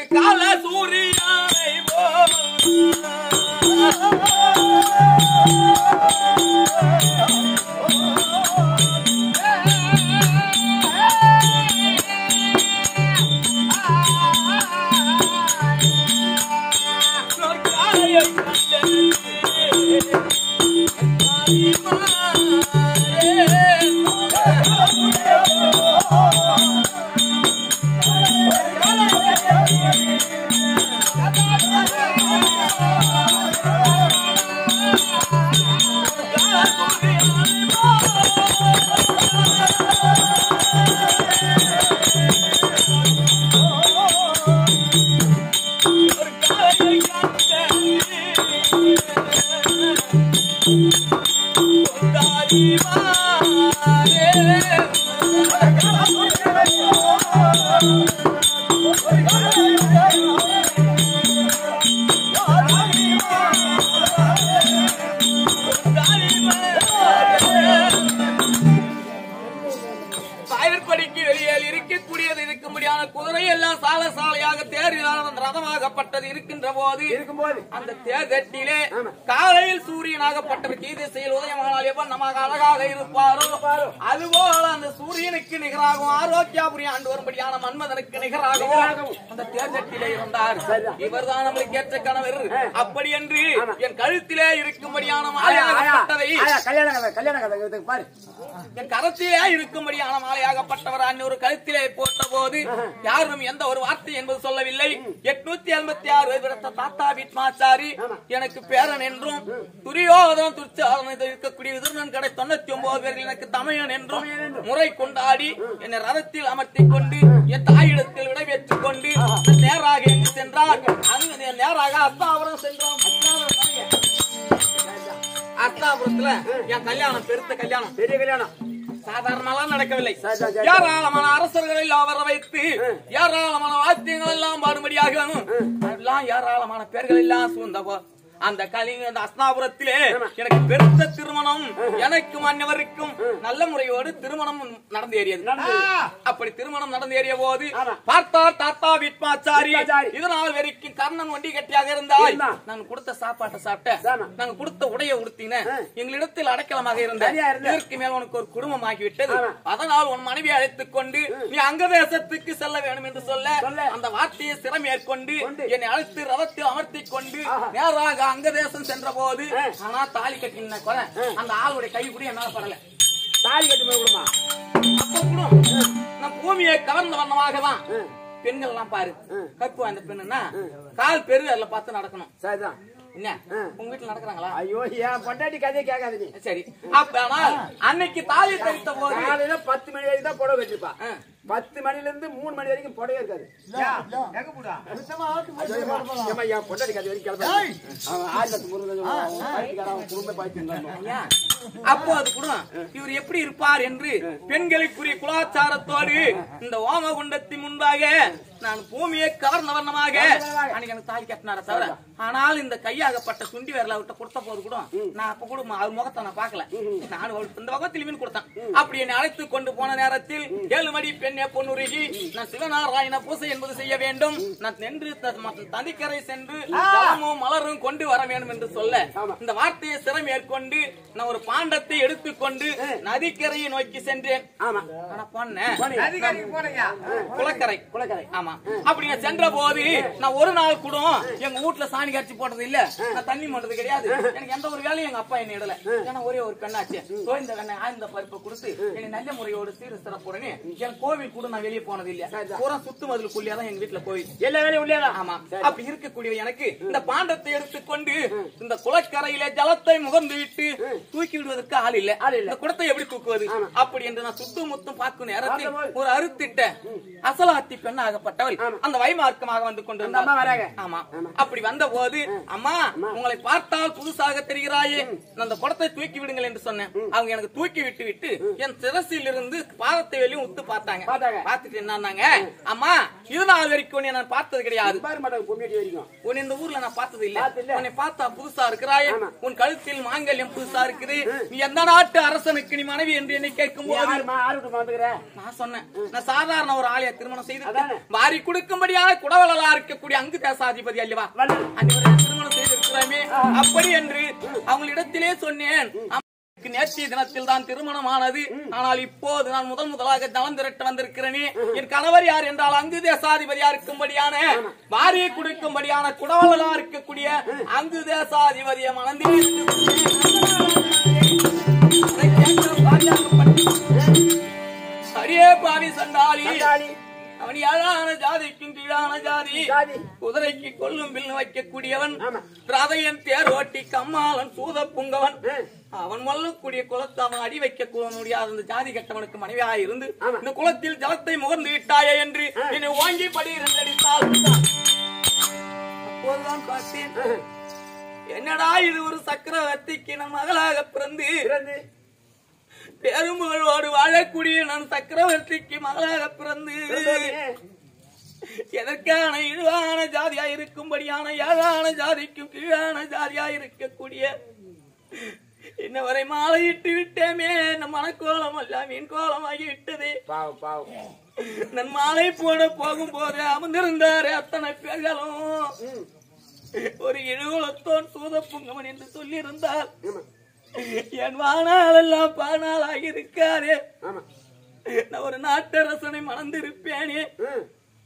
ஒரு கால சூரியானை சாயற்படிக்கு வெளியில் இருக்கக்கூடியது இருக்கும்படியான குதிரை எல்லாம் சால சாலையாக தேரினால் ரதமாகப்பட்டது இருக்கின்ற போது இருக்கும்போது அந்த தேர்தட்டிலே காலையில் சூரியனாகப்பட்டவர் கீதிசையில் உதயமானால் எவன் நமக்கு அழகாக இருப்பாரோ அதுபோல அந்த சூரியனுக்கு நிகராகவும் ஆரோக்கியாபுரி ஆண்டு வரும்படியான மன்மதனுக்கு நிகராகவும் அந்த தேர்தட்டிலே இருந்தார் இவர்தான் நம்மளுக்கு ஏற்ற கணவர் அப்படி என்று என் கழுத்திலே இருக்கும்படியான ஆயா, ஆயா, மாலையாகப்பட்டதை ஆயா, கல்யாண கதை கல்யாண கதை இதுக்கு பாரு என் கரத்திலே இருக்கும்படியான மாலையாகப்பட்டவர் அன்னொரு கழுத்திலே போட்ட போது யாரும் எந்த ஒரு வார்த்தை என்பது சொல்லவில்லை எட்நூத்தி எண்பத்தி ஆறு விரத்த தாத்தா வீட்மாச்சாரி எனக்கு பேரன் என்றும் துரியோதனம் துர்ச்சாதனம் இருக்கக்கூடிய விதுரன் கடை தொண்ணூத்தி ஒன்பது பேர்கள் எனக்கு தமையன் என்றும் முறை கொண்டாடி என்னை ரதத்தில் அமர்த்திக் கொண்டு என் தாயிடத்தில் விடைபெற்றுக் கொண்டு நேராக எங்கு சென்றார் அங்கு நேராக அஸ்தாபுரம் சென்றோம் அஸ்தாபுரத்துல என் கல்யாணம் பெருத்த கல்யாணம் பெரிய கல்யாணம் சாதாரணமாக நடக்கவில்லை சரி, சரி, சரி. ஏராளமான அரசர்களை எல்லாம் வர வைத்து ஏராளமான வாத்தியங்கள் எல்லாம் பாடுபடியாக எல்லாம் ஏராளமான பேர்கள் எல்லாம் சூழ்ந்த போ- அந்த கலிங்க அந்த அஸ்தாபுரத்திலே எனக்கு பெருத்த திருமணம் எனக்கும் அன்னவருக்கும் நல்ல முறையோடு திருமணம் நடந்து ஏறியது அப்படி திருமணம் நடந்து ஏறிய போது ஆமா. பார்த்தார் தாத்தா வீட்மாச்சாரி வீட்மாச்சாரி. இதனால் வரைக்கும் கர்ணன் வண்டி கட்டியாக இருந்தாய் இருந்தான். நாங்க கொடுத்த சாப்பாட்டை சாப்பிட்ட ஆமா. நாங்க கொடுத்த உடைய உடுத்தின எங்களிடத்தில் அடைக்கலமாக இருந்த சரியா இருந்த. இதற்கு மேல் உனக்கு ஒரு குடும்பம் ஆகிவிட்டது ஆமா. அதனால் உன் மனைவி அழைத்துக் கொண்டு நீ அங்க தேசத்துக்கு செல்ல வேண்டும் என்று சொல்ல சொல்ல. அந்த வார்த்தையை சிரம் மேற்கொண்டு கொண்டு. என்னை அழைத்து ரதத்தில் அமர்த்திக் கொண்டு ஆஹா. நேராக அங்க தேசம் சென்ற போது ஆ. ஆனா தாலி கட்டின குறை அந்த ஆளுடைய கை கூட என்னால படல தாலி கட்டி போய் கொடுமா அப்ப கூட நம் பூமியை கவர்ந்த வண்ணமாக தான் பெண்கள் எல்லாம் பாரு கற்பு அந்த பெண்ணுன்னா கால் பெரு அதுல பார்த்து நடக்கணும் சரிதான் என்ன உங்க வீட்டுல நடக்கிறாங்களா ஐயோ ஏன் பொண்டாட்டி கதையை கேட்காத நீ சரி அப்ப ஆனால் அன்னைக்கு தாலி தரித்த போது காலையில பத்து மணி வரைக்கும் தான் புடவை கட்டிப்பா ஆ. பத்து மணில இருந்து மூணு மணி வரைக்கும் புடவை இருக்காது ஏம்மா, என் பொண்டாட்டி கதை வரைக்கும் கிளம்ப அவன் ஆயிரத்து முருகன் அவன் பாய்ச்சிக்காரன், அவன் குடும்ப பாய்ச்சிருந்தான் ஐயா, அப்போ அது கூட இவர் எப்படி இருப்பார் என்று பெண்களுக்குரிய குலாச்சாரத்தோடு இந்த ஓமகுண்டத்தின் முன்பாக நான் பூமியை கவர்ந்த வண்ணமாக அன்னைக்கு எனக்கு தாலி கட்டினார தவிர ஆனால் இந்த கையாகப்பட்ட சுண்டி விரல விட்ட கொடுத்த போது கூட நான் அப்ப கூட ம- அவர் முகத்தை நான் பார்க்கல நான் அவருக்கு இந்த முகத்தில் மீன் கொடுத்தேன் அப்படி என்னை அழைத்து கொண்டு போன நேரத்தில் ஏழு மணி பெண்ணே பொன்னுருகி நான் சிவநாராயண பூசை என்பது செய்ய வேண்டும் நான் சென்று த- ம- தனிக்கரை சென்று ஜலமும் மலரும் கொண்டு வர வேண்டும் என்று சொல்ல இந்த வார்த்தையை சிறை மேற்கொண்டு நான் ஒரு பாண்டத்தை எடுத்துக்கொண்டு நதிக்கரையை நோக்கி சென்றேன் ஆமா ஆனா போனேன் போனீங்க குளக்கரை குளக்கரை ஆமா அப்படி நான் சென்ற போது நான் ஒரு நாள் கூட எங்க வீட்டுல சாணி காய்ச்சி போட்டது இல்ல நான் தண்ணி மண்டது கிடையாது எனக்கு எந்த ஒரு வேலையும் எங்க அப்பா என்ன இடல ஏன்னா ஒரே ஒரு பெண்ணாச்சு சோ இந்த வெண்ணெய் ஆழ்ந்த பருப்பை கொடுத்து என்னை நல்ல முறையோடு சீர சிறப்புடனே என் கோவில் கூட நான் வெளியே போனது இல்ல பூரா சுத்து மதிலுக்குள்ளே தான் எங்க வீட்டுல கோவில் எல்லா வேலையும் உள்ளேதான் ஆமா அப்படி இருக்கக்கூடிய எனக்கு இந்த பாண்டத்தை எடுத்துக்கொண்டு இந்த குளக்கரையிலே ஜலத்தை முகர்ந்து விட்டு தூக்கி விடுவதற்கு ஆள் இல்ல ஆள் இல்ல. இந்த குடத்தை எப்படி தூக்குவது அப்படி என்று நான் சுத்து முத்தும் பார்க்கும் நேரத்தில் பார்த்தபோது. ஒரு அறுத்திட்ட அசலாத்தி பெண் ஆகப்பட்டவள் அந்த வைமார்க்கமாக வந்து அந்த கொண்டிருந்தார் அம்மா வராங்க ஆமா அப்படி வந்த போது அம்மா உங்களை பார்த்தால் புதுசாக தெரிகிறாயே அந்த குடத்தை தூக்கி விடுங்கள் என்று சொன்னேன் அவங்க எனக்கு தூக்கி விட்டு விட்டு என் சிரசில் இருந்து பாதத்தை வெளியும் உத்து பார்த்தாங்க பார்த்தாங்க. பார்த்துட்டு என்னன்னாங்க அம்மா இது நாள் வரைக்கும் உன்னை நான் பார்த்தது கிடையாது பாரு மாட்டாங்க பொம்மியடி வரைக்கும் உன்னை இந்த ஊர்ல நான் பார்த்தது இல்ல பார்த்ததில்ல. உன்னை பார்த்தா புதுசா இருக்கிறாய் ஆமா. உன் கழுத்தில் மாங்கல்யம் புதுசா இருக்குது நீ எந்த நாட்டு அரசனுக்கு நீ மனைவி என்று என்னை கேட்கும் நீ போது யாரும்மா ஆறு விட்டு வந்துக்கிற நான் சொன்னேன் நான் சாதாரண ஒரு ஆலய திருமணம் செய்து அதானே. வாரி கொடுக்கும்படியான குடவலலா இருக்கக்கூடிய அங்கு தேசாதிபதி அல்லவா வந்து. அன்னிவரை திருமணம் செய்திருக்கிறோமே அப்படி என்று அவங்களிடத்திலே சொன்னேன் அம்மாவுக்கு நேற்றைய தினத்தில் தான் திருமணமானது ஆனால் இப்போது நான் முதல் முதலாக நலம் திரட்ட வந்திருக்கிறேனே என் கணவர் யார் என்றால் அங்கு தேசாதிபதியா இருக்கும்படியான வாரியை கொடுக்கும்படியான குடவலலா இருக்கக்கூடிய அங்கு தேசாதிபதியை மணந்திலே அதை கேட்ட பாஜகப்பட்டு அடியே பாவி சண்டாளி சண்டாளி. அவன் ஏழான ஜாதிக்கும் கீழான ஜாதி ஜாதி. குதிரைக்கு கொல்லும் பில் வைக்கக்கூடியவன் ஆமா. ரதையன் தேர் ஓட்டி கம்மாளன் சூத புங்கவன் ஆ. அவன் வல்லக்கூடிய குலத்தை அவன் அடி வைக்க கூட முடியாத அந்த ஜாதி கட்டவனுக்கு மனைவியாக இருந்து ஆமா. இந்த குலத்தில் ஜலத்தை முகர்ந்து விட்டாயே என்று ஆ. என்னை வாங்கி படி இரண்டடித்தால் அப்போதுதான் பார்த்தேன் என்னடா இது ஒரு சக்கரவர்த்திக்கு நம் மகளாக பிறந்து பிறந்து பெரும்புகளோடு வாழக்கூடிய நான் சக்கரவர்த்திக்கு மகளாக பிறந்து பிறந்தோடனே, எதற்கான இழிவான ஜாதியா இருக்கும்படியான ஏழான ஜாதிக்கும் கீழான ஜாதியா இருக்கக்கூடிய இன்ன வரை மாலையிட்டு விட்டேமே நம் மனக்கோலம் அல்ல மீன் கோலம் ஆகி விட்டதே பாவம் பாவம் நன் மாலை போட போகும்போது அமர்ந்திருந்தாரே அத்தனை பேர்களும் ம். ஒரு இழுகுலத்தோன் சூதப்புங்கவன் என்று சொல்லியிருந்தார் ஆமா என் வானாலெல்லாம் பானாலாகி இருக்காரே ஆமா நான் ஒரு நாட்டரசனை மணந்திருப்பேனே ம்.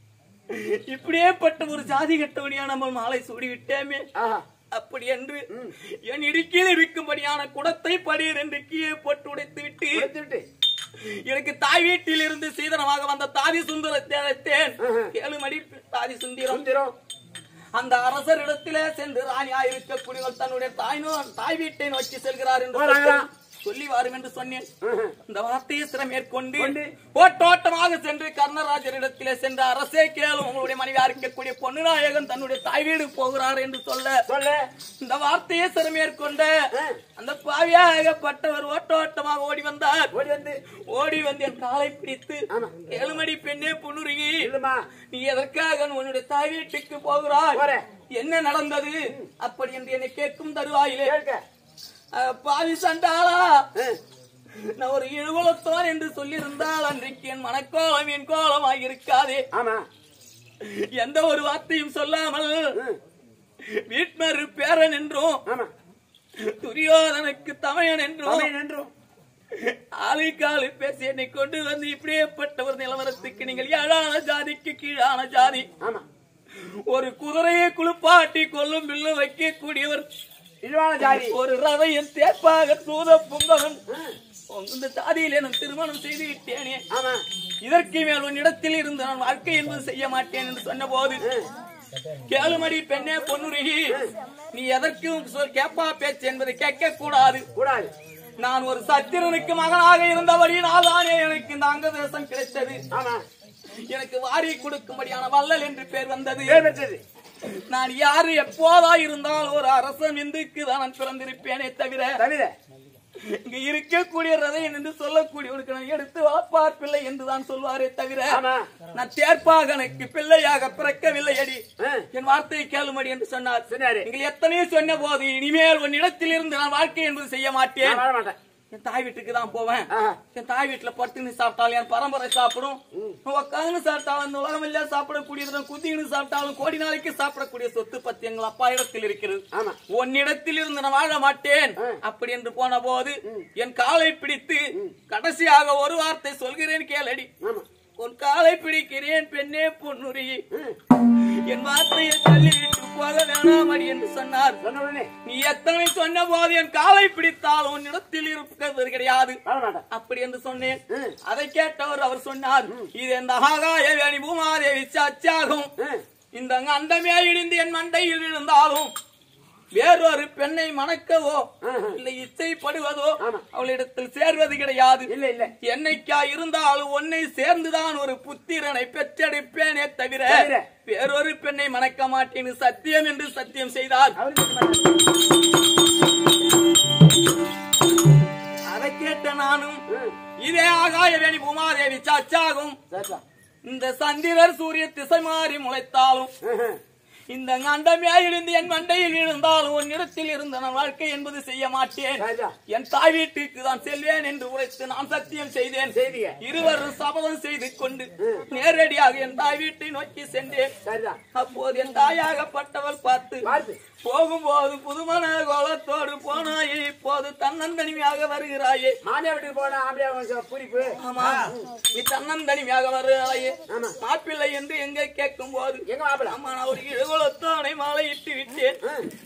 இப்படியே பட்ட ஒரு ஜாதி கட்டவனியா நம்ம மாலை சூடி விட்டேமே ஆஹா அப்படி என்று என் இடுக்கில் இருக்கும்படியான குடத்தை படீர் என்று கீழே போட்டு உடைத்து விட்டு கொடுத்து விட்டு எனக்கு தாய் வீட்டில் இருந்து சீதனமாக வந்த தாதி சுந்தரத்தை அழைத்தேன் ஆஹா. ஏழு மணி தாதி சுந்தரம் சுந்திரம் அந்த அரசரிடத்திலே சென்று ராணியா இருக்கக்கூடியவர் தன்னுடைய தாய் நோ- தாய் வீட்டை நோக்கி செல்கிறார் என்று போறாங்களா? சொல்லி வாரும் என்று சொன்னேன் ஆஹா. இந்த வார்த்தையை சிரம் மேற்கொண்டு கொண்டு. ஓட்டோட்டமாக சென்று கர்ணராஜரிடத்திலே சென்ற அரசே கேளும் உங்களுடைய மனைவியா இருக்கக்கூடிய பொன்னுநாயகன் தன்னுடைய தாய் வீடு போகிறார் என்று சொல்ல சொல்லு இந்த வார்த்தையை சிரம் மேற்கொண்ட ஆ. அந்த பாவியாகப்பட்டவர் ஓட்டோட்டமாக ஓடி வந்தார் ஓடி வந்து ஓடி வந்து என் காலை பிடித்து ஆமா. ஏழுமணி பெண்ணே புன்னுருகி இல்லம்மா நீ எதற்காக உன்னுடைய தாய் வீட்டுக்கு போகிறாய் போறேன். என்ன நடந்தது அப்படி என்று என்னை கேட்கும் தருவாயிலே கேட்க அஹ், பாவி சண்டாளா ஆ. நான் ஒரு இழுகுலத்தோன் என்று சொல்லியிருந்தால் அன்றைக்கு என் மனக்கோலம் என் கோலமாக இருக்காதே ஆமா எந்த ஒரு வார்த்தையும் சொல்லாமல் ம். வீட்மரு பேரன் என்றும் ஆமா துரியோதனுக்கு தமையன் என்றும் தமிழ் என்றும் ஆளு காலு பேசி என்னை கொண்டு வந்து இப்படியேப்பட்ட ஒரு நிலவரத்துக்கு நீங்கள் ஏழான ஜாதிக்கு கீழான ஜாதி ஆமா ஒரு குதிரையை குளிப்பாட்டி கொல்லும் பில்லு வைக்கக்கூடியவர் இழிவான ஜாதி ஒரு ரவையின் தேர்ப்பாக தூத புங்கவன் இந்த ஜாதியிலே நான் திருமணம் செய்து விட்டேனே ஆமா இதற்கு மேல் உன்னிடத்தில் இருந்து நான் வாழ்க்கை என்பது செய்ய மாட்டேன் என்று சொன்ன போது கேளுமடி பெண்ணே பொன்னுருகி நீ எதற்கும் சொல் கேப்பா பேச்சு என்பதை கேட்க கூடாது கூடாது நான் ஒரு சத்திரனுக்கு மகனாக இருந்தபடியினால் தானே எனக்கு இந்த அங்கதேசம் கிடைத்தது ஆமா எனக்கு வாரி கொடுக்கும்படியான வள்ளல் என்று பேர் வந்தது பேர் பெற்றது நான் யாரு எப்போதா இருந்தால் ஒரு அரசன் இந்துக்கு தான் நான் பிறந்திருப்பேனே தவிர தவிர இங்க இருக்கக்கூடிய ரதையன் என்று சொல்லக்கூடியவனுக்கு நான் எடுத்து வளர்ப்பார் பிள்ளை என்றுதான் சொல்வாரே தவிர ஆமா. நான் தேர்ப்பாகனுக்கு பிள்ளையாக பிறக்கவில்லை அடி ஆ. என் வார்த்தையை கேளுமடி என்று சொன்னார் சொன்னாரு. நீங்கள் எத்தனையோ சொன்ன போது இனிமேல் உன் இடத்தில் இருந்து நான் வாழ்க்கை என்பது செய்ய மாட்டேன் நான் வாழ மாட்டேன் என் தாய் வீட்டுக்கு தான் போவேன் ஆஹா. என் தாய் வீட்டுல பட்டுன்னு சாப்பிட்டாலும் என் பரம்பரை சாப்பிடும் உட்காந்து சாப்பிட்டாலும் இந்த உலகம் எல்லாம் சாப்பிடக்கூடியது குத்தின்னு சாப்பிட்டாலும் கோடி நாளைக்கு சாப்பிடக்கூடிய சொத்து பத்தி எங்கள் அப்பா இடத்தில் இருக்கிறது ஆமா. உன்னிடத்தில் இருந்து நான் வாழ மாட்டேன் ஆ. அப்படி என்று போன போது என் காலை பிடித்து கடைசியாக ஒரு வார்த்தை சொல்கிறேன் கேளடி ஆமா உன் காலை பிடிக்கிறேன் பெண்ணே பொன்னுரி என் வார்த்தையை தள்ளிவிட்டு போக வேணாமடி என்று சொன்னார் சொன்ன உடனே நீ எத்தனை சொன்ன போது என் காலை பிடித்தால் உன்னிடத்தில் இருக்கிறது கிடையாது வாழ மாட்டேன் அப்படி என்று சொன்னேன் ம். அதை கேட்டவர் அவர் சொன்னார் இது இந்த ஆகாய வேணி பூமாதேவி சாட்சியாகும் ம். இந்த அண்டமே இடிந்து என் மண்டையில் விழுந்தாலும் வேறொரு பெண்ணை மணக்கவோ ஆஹா. இல்லை இச்சைப்படுவதோ ஆமா. அவளிடத்தில் சேர்வது கிடையாது இல்ல இல்ல என்னைக்கா இருந்தாலும் உன்னை சேர்ந்துதான் ஒரு புத்திரனை பெற்றெடுப்பேனே தவிர தவிர. வேறொரு பெண்ணை மணக்க மாட்டேன்னு சத்தியம் என்று சத்தியம் செய்தார் அவருக்கு மாட்டேன் அதை கேட்ட நானும் ம். இதே ஆகாயவேணி பூமாதேவி சாச்சாகும் சரிதான் இந்த சந்திரர் சூரிய திசை மாறி முளைத்தாலும் ம்ஹும். இந்த அண்டமே இருந்து என் மண்டையில் விழுந்தாலும் உன் இடத்தில் இருந்த நான் வாழ்க்கை என்பது செய்ய மாட்டேன் சரிதான் என் தாய் வீட்டுக்கு தான் செல்வேன் என்று உரைத்து நான் சத்தியம் செய்தேன் செய்திய இருவரும் சபதம் செய்து கொண்டு நேரடியாக என் தாய் வீட்டை நோக்கி சென்றேன் சரிதான் அப்போது என் தாயாகப்பட்டவள் பார்த்து பார்த்து போகும்போது புதுமண கோலத்தோடு போனாயே இப்போது தன்னந்தனிமையாக வருகிறாயே மாமியா வீட்டுக்கு போனா ஆம்பளையா கொஞ்சம் பூரிப்பு ஆமா நீ தன்னந்தனிமையாக வருகிறாயே ஆமா. மாப்பிள்ளை என்று எங்க கேட்கும் போது எங்க மாப்பிள அம்மா நான் ஒரு இழுகுலத்தானை மாலையிட்டு விட்டேன்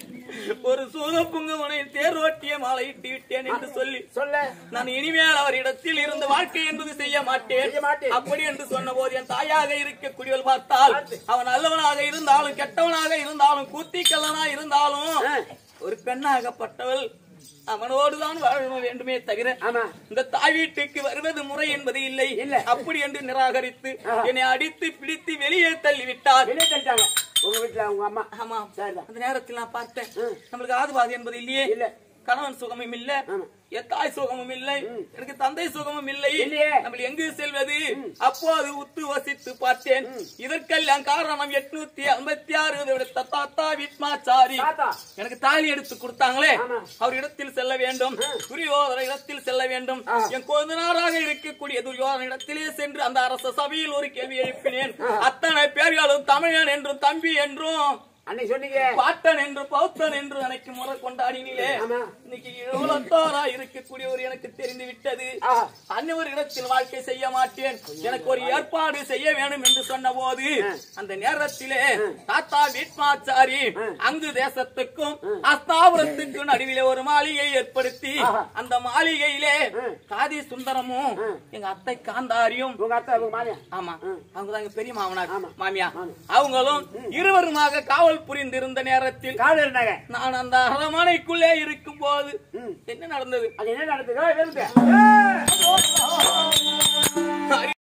ஒரு சூதப்புங்கவனை தேர்வட்டிய மாலையிட்டு விட்டேன் என்று சொல்லி சொல்ல நான் இனிமேல் அவர் இடத்தில் இருந்து வாழ்க்கை என்பது செய்ய மாட்டேன் செய்ய மாட்டேன். அப்படி என்று சொன்ன போது என் தாயாக இருக்கக்கூடியவள் பார்த்தால் அவன் நல்லவனாக இருந்தாலும் கெட்டவனாக இருந்தாலும் கூத்திக்கல்லனா இருந்தாலும் ஆ. ஒரு பெண்ணாகப்பட்டவள் அவனோடு தான் வாழ வேண்டுமே தவிர ஆமா இந்த தாய் வீட்டுக்கு வருவது முறை என்பது இல்லை இல்ல. அப்படி என்று நிராகரித்து ஆஹா. என்னை அடித்து பிடித்து வெளியே தள்ளிவிட்டார் வெளியே தள்ளிட்டாங்க உங்க வீட்டுல உங்க அம்மா ஆமா சரிதான் அந்த நேரத்தில் நான் பார்த்தேன் ம். நம்மளுக்கு ஆதுபாதி என்பது இல்லையே இல்ல. கணவன் சுகமும் இல்ல ஆமா. என் தாய் சுகமும் இல்லை எனக்கு தந்தை சுகமும் இல்லை இல்லையே. நம்ம எங்கு செல்வது அப்போது உத்து வசித்து பார்த்தேன் இதற்கெல்லாம் காரணம் எட்நூத்தி ஐம்பத்தி ஆறு தாத்தா வித்மாச்சாரி தாத்தா எனக்கு தாலி எடுத்து கொடுத்தாங்களே ஆமா. அவர் இடத்தில் செல்ல வேண்டும் துரியோதன இடத்தில் செல்ல வேண்டும் ஆ. என் கொழுந்தனாராக இருக்கக்கூடிய துரியோதன இடத்திலே சென்று அந்த அரச சபையில் ஒரு கேள்வி எழுப்பினேன் அத்தனை பேர்களும் தமிழன் என்றும் தம்பி என்றும் அன்னைக்கு சொன்னீங்க பாட்டன் என்று பௌத்தன் என்று எனக்கு முறை கொண்டாடினீங்களே ஆமா. இன்னைக்கு இவ்வளத்தோரா இருக்கக்கூடியவர் எனக்கு தெரிந்து விட்டது ஆஹா. அன்னவர் இடத்தில் வாழ்க்கை செய்ய மாட்டேன் எனக்கு ஒரு ஏற்பாடு செய்ய வேண்டும் என்று சொன்ன போது அந்த நேரத்திலே தாத்தா வீட்மாச்சாரி அங்கு தேசத்துக்கும் அஸ்தாபுரத்துக்கும் நடுவிலே ஒரு மாளிகை ஏற்படுத்தி ஆஹா. அந்த மாளிகையிலே காதி சுந்தரமும் எங்க அத்தை காந்தாரியும் உங்க அத்தா உங்க மாமியா ஆமா அவங்கதான் எங்க பெரிய மாமனார் ஆமா. மாமியா அவங்களும் இருவருமாக காவல் புரிந்திருந்த நேரத்தில் காவல் இருந்தாங்க நான் அந்த அரமனைக்குள்ளே இருக்கும் போது என்ன நடந்தது அது என்ன நடந்தது ஏய், வெறுங்க. அறிவு